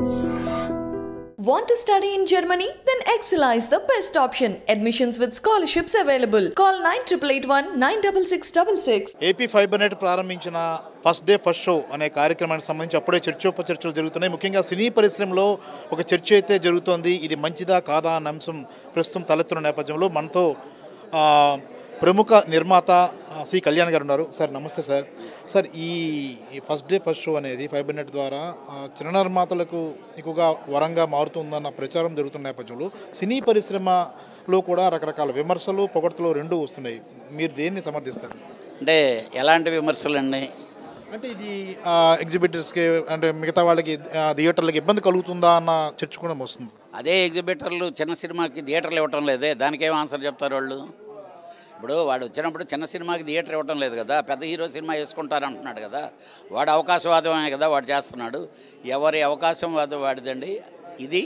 Want to study in Germany? Then Excella is the best option. Admissions with scholarships available. Call 9881 96666. AP fibre net ప్రారంభించిన first day first show అనే కార్యక్రమానికి సంబంధించి అప్పుడే చర్చోపచర్చలు జరుగుతున్నాయి ముఖ్యంగా సినీ పరిశ్రమలో ఒక చర్చ అయితే జరుగుతోంది ఇది మంచిదా కాదా అన్న అంశం ప్రస్తుతం తలెత్తున్న నేపథ్యంలో మనతో ఆ, ప్రముఖ నిర్మాత ఆ, సి కళ్యాణ్ గారు ఉన్నారు సార్ నమస్తే సార్ సార్ ఈ ఈ ఫస్ట్ డే ఫస్ట్ షో అనేది ఫైబర్ నెట్ ద్వారా ఆ, చిన్న నిర్మాతలకు ఎక్కువగా వరంగా మారుతుందన్న ప్రచారం జరుగుతున్న నేపథ్యంలో సినీ పరిశ్రమలో కూడా రకరకాల విమర్శలు పొగడ్తలు రెండూ వస్తున్నాయి మీరు దేన్ని సమర్థిస్తారు అంటే ఎలాంటి విమర్శలు అండి అంటే ఇది ఎగ్జిబిటర్స్కి అంటే మిగతా వాళ్ళకి ఆ, థియేటర్లకి ఇబ్బంది కలుగుతుందా అన్న చర్చ కూడా వస్తుంది అదే ఎగ్జిబిటర్లు చిన్న సినిమాకి థియేటర్లు ఇవ్వటం లేదే దానికి ఏం ఆన్సర్ చెప్తారు వాళ్ళు ఇప్పుడు వాడు వచ్చినప్పుడు చిన్న సినిమాకి థియేటర్ ఇవ్వటం లేదు కదా పెద్ద హీరో సినిమా వేసుకుంటారు అంటున్నాడు కదా వాడు అవకాశవాదమే కదా వాడు చేస్తున్నాడు ఎవరి అవకాశం వాదం వాడిదండి ఇది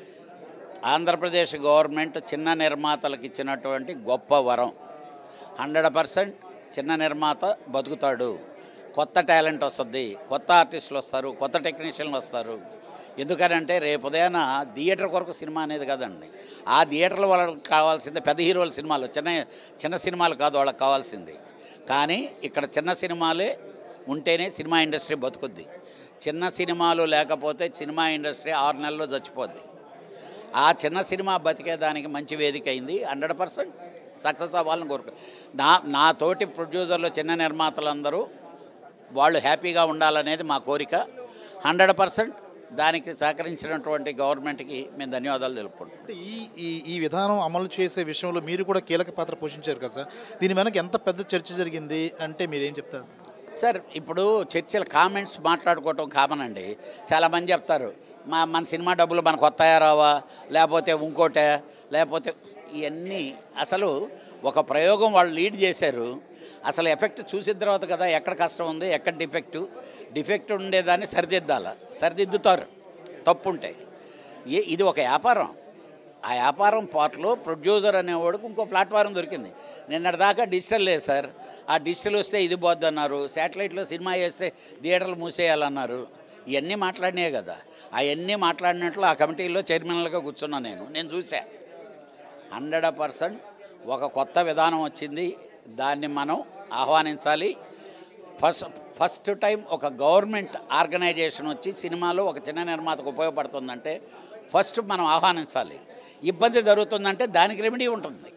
ఆంధ్రప్రదేశ్ గవర్నమెంట్ చిన్న నిర్మాతలకు ఇచ్చినటువంటి గొప్ప వరం హండ్రెడ్ పర్సెంట్ చిన్న నిర్మాత బతుకుతాడు కొత్త టాలెంట్ వస్తుంది కొత్త ఆర్టిస్టులు వస్తారు కొత్త టెక్నీషియన్లు వస్తారు ఎందుకనంటే రేపు ఉదయాన థియేటర్ కొరకు సినిమా అనేది కదండి ఆ థియేటర్లో వాళ్ళకి కావాల్సింది పెద్ద హీరోల సినిమాలు చిన్న చిన్న సినిమాలు కాదు వాళ్ళకి కావాల్సింది కానీ ఇక్కడ చిన్న సినిమాలే ఉంటేనే సినిమా ఇండస్ట్రీ బతుకుద్ది చిన్న సినిమాలు లేకపోతే సినిమా ఇండస్ట్రీ ఆరు నెలల్లో చచ్చిపోద్ది ఆ చిన్న సినిమా బతికేదానికి మంచి వేదిక అయింది హండ్రెడ్ పర్సెంట్ సక్సెస్ అవ్వాలని కోరుకు నా నా తోటి ప్రొడ్యూసర్లు చిన్న నిర్మాతలందరూ వాళ్ళు హ్యాపీగా ఉండాలనేది మా కోరిక హండ్రెడ్ పర్సెంట్ దానికి సహకరించినటువంటి గవర్నమెంట్కి మేము ధన్యవాదాలు తెలుపుకుంటున్నాం అంటే ఈ ఈ ఈ విధానం అమలు చేసే విషయంలో మీరు కూడా కీలక పాత్ర పోషించారు కదా సార్ దీని వెనక ఎంత పెద్ద చర్చ జరిగింది అంటే మీరు ఏం చెప్తారు సార్ ఇప్పుడు చర్చల కామెంట్స్ మాట్లాడుకోవటం కామన్ అండి చాలామంది చెప్తారు మా మన సినిమా డబ్బులు మనకు వస్తాయా రావా లేకపోతే ఇంకోటే లేకపోతే ఇవన్నీ అసలు ఒక ప్రయోగం వాళ్ళు లీడ్ చేశారు అసలు ఎఫెక్ట్ చూసిన తర్వాత కదా ఎక్కడ కష్టం ఉంది ఎక్కడ డిఫెక్ట్ డిఫెక్ట్ ఉండేదాన్ని సరిదిద్దాల సరిదిద్దుతారు తప్పు ఉంటే ఏ ఇది ఒక వ్యాపారం ఆ వ్యాపారం పాటలో ప్రొడ్యూసర్ అనేవాడికి ఇంకో ప్లాట్ఫారం దొరికింది నిన్నటిదాకా డిజిటల్ లేదు సార్ ఆ డిజిటల్ వస్తే ఇది పోద్ది అన్నారు శాటిలైట్లో సినిమా చేస్తే థియేటర్లు మూసేయాలన్నారు ఇవన్నీ మాట్లాడినాయి కదా అవన్నీ మాట్లాడినట్లు ఆ కమిటీలో చైర్మన్లుగా కూర్చున్నా నేను నేను చూసా హండ్రెడ్ పర్సెంట్ ఒక కొత్త విధానం వచ్చింది దాన్ని మనం ఆహ్వానించాలి ఫస్ట్ ఫస్ట్ టైం ఒక గవర్నమెంట్ ఆర్గనైజేషన్ వచ్చి సినిమాలో ఒక చిన్న నిర్మాతకు ఉపయోగపడుతుందంటే ఫస్ట్ మనం ఆహ్వానించాలి ఇబ్బంది జరుగుతుందంటే దానికి రెమెడీ ఉంటుంది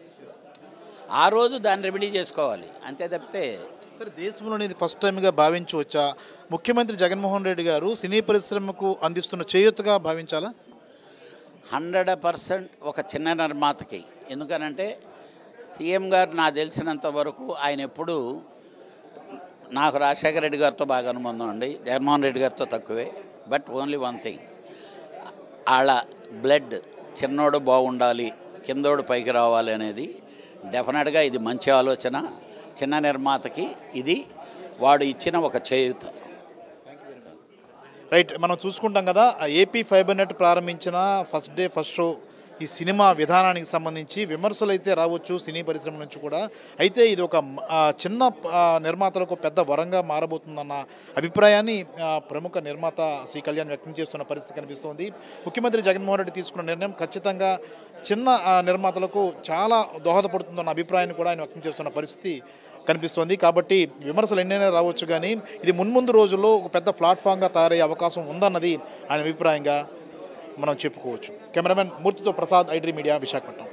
ఆ రోజు దాన్ని రెమెడీ చేసుకోవాలి అంతే తప్పితే సరే దేశంలోని ఇది ఫస్ట్ టైంగా భావించవచ్చా ముఖ్యమంత్రి జగన్మోహన్ రెడ్డి గారు సినీ పరిశ్రమకు అందిస్తున్న చేయూతగా భావించాలా హండ్రెడ్ పర్సెంట్ ఒక చిన్న నిర్మాతకి ఎందుకనంటే సీఎం గారు నాకు తెలిసినంత వరకు ఆయన ఎప్పుడూ నాకు రాజశేఖర రెడ్డి గారితో బాగా అనుబంధం అండి జగన్మోహన్ రెడ్డి గారితో తక్కువే బట్ ఓన్లీ వన్ థింగ్ వాళ్ళ బ్లడ్ చిన్నోడు బాగుండాలి కిందోడు పైకి రావాలి అనేది డెఫినెట్గా ఇది మంచి ఆలోచన చిన్న నిర్మాతకి ఇది వాడు ఇచ్చిన ఒక చేయూత రైట్ మనం చూసుకుంటాం కదా ఆ ఏపీ ఫైబర్ నెట్ ప్రారంభించిన ఫస్ట్ డే ఫస్ట్ షో ఈ సినిమా విధానానికి సంబంధించి విమర్శలు అయితే రావచ్చు సినీ పరిశ్రమ నుంచి కూడా అయితే ఇది ఒక ఆ, చిన్న ఆ, నిర్మాతలకు పెద్ద వరంగా మారబోతుందన్న అభిప్రాయాన్ని ఆ, ప్రముఖ నిర్మాత శ్రీ కళ్యాణ్ వ్యక్తం చేస్తున్న పరిస్థితి కనిపిస్తోంది ముఖ్యమంత్రి జగన్మోహన్ రెడ్డి తీసుకున్న నిర్ణయం ఖచ్చితంగా చిన్న ఆ, నిర్మాతలకు చాలా దోహదపడుతుందన్న అభిప్రాయాన్ని కూడా ఆయన వ్యక్తం చేస్తున్న పరిస్థితి కనిపిస్తోంది కాబట్టి విమర్శలు ఎన్నైనా రావచ్చు కానీ ఇది మున్ముందు రోజుల్లో ఒక పెద్ద ప్లాట్ఫామ్గా తయారయ్యే అవకాశం ఉందన్నది ఆయన అభిప్రాయంగా మనం చెప్పుకోవచ్చు కెమెరామెన్ మూర్తితో ప్రసాద్ ఐడ్రీ మీడియా విశాఖపట్నం